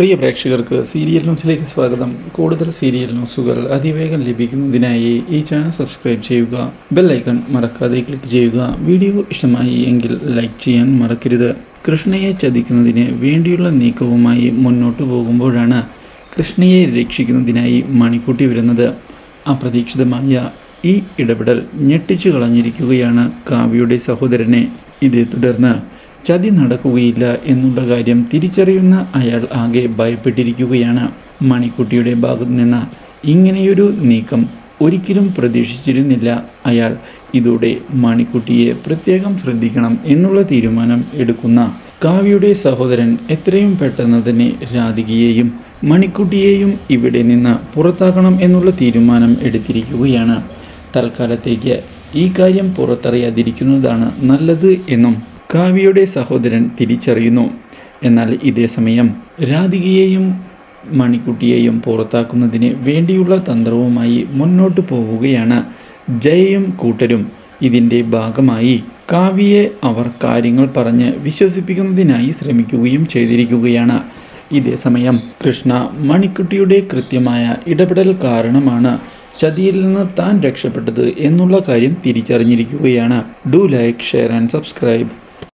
പ്രിയ പ്രേക്ഷകർക്ക് സീരിയൽ ന്യൂസിലേക്ക് സ്വാഗതം കൂടുതൽ സീരിയൽ ന്യൂസുകൾ അതിവേഗം ലഭിക്കുന്നതിനായി ഈ ചാനൽ സബ്സ്ക്രൈബ് ചെയ്യുക ബെല്ലൈക്കൺ മറക്കാതെ ക്ലിക്ക് ചെയ്യുക വീഡിയോ ഇഷ്ടമായി എങ്കിൽ ലൈക്ക് ചെയ്യാൻ മറക്കരുത് കൃഷ്ണയെ ചതിക്കുന്നതിന് വേണ്ടിയുള്ള നീക്കവുമായി മുന്നോട്ടു പോകുമ്പോഴാണ് കൃഷ്ണയെ രക്ഷിക്കുന്നതിനായി മണിക്കുട്ടി വരുന്നത് അപ്രതീക്ഷിതമായ ഈ ഇടപെടൽ ഞെട്ടിച്ചു കളഞ്ഞിരിക്കുകയാണ് കാവ്യയുടെ സഹോദരനെ ഇതേ തുടർന്ന് ചതി നടക്കുകയില്ല എന്നുള്ള കാര്യം തിരിച്ചറിയുന്ന അയാൾ ആകെ ഭയപ്പെട്ടിരിക്കുകയാണ് മണിക്കുട്ടിയുടെ ഭാഗത്തു നിന്ന് ഇങ്ങനെയൊരു നീക്കം ഒരിക്കലും പ്രതീക്ഷിച്ചിരുന്നില്ല അയാൾ ഇതോടെ മണിക്കുട്ടിയെ പ്രത്യേകം ശ്രദ്ധിക്കണം എന്നുള്ള തീരുമാനം എടുക്കുന്ന കാവ്യയുടെ സഹോദരൻ എത്രയും പെട്ടെന്ന് തന്നെ രാധികയെയും മണിക്കുട്ടിയെയും ഇവിടെ നിന്ന് പുറത്താക്കണം എന്നുള്ള തീരുമാനം എടുത്തിരിക്കുകയാണ് തൽക്കാലത്തേക്ക് ഈ കാര്യം പുറത്തറിയാതിരിക്കുന്നതാണ് നല്ലത് എന്നും കാവ്യയുടെ സഹോദരൻ തിരിച്ചറിയുന്നു എന്നാൽ ഇതേ സമയം രാധികയെയും മണിക്കുട്ടിയെയും പുറത്താക്കുന്നതിന് വേണ്ടിയുള്ള തന്ത്രവുമായി മുന്നോട്ട് പോവുകയാണ് ജയയും കൂട്ടരും ഇതിൻ്റെ ഭാഗമായി കാവ്യയെ അവർ കാര്യങ്ങൾ പറഞ്ഞ് വിശ്വസിപ്പിക്കുന്നതിനായി ശ്രമിക്കുകയും ചെയ്തിരിക്കുകയാണ് ഇതേ സമയം കൃഷ്ണ മണിക്കുട്ടിയുടെ കൃത്യമായ ഇടപെടൽ കാരണമാണ് ചതിയിൽ നിന്ന് താൻ രക്ഷപ്പെട്ടത് എന്നുള്ള കാര്യം തിരിച്ചറിഞ്ഞിരിക്കുകയാണ് do like share and subscribe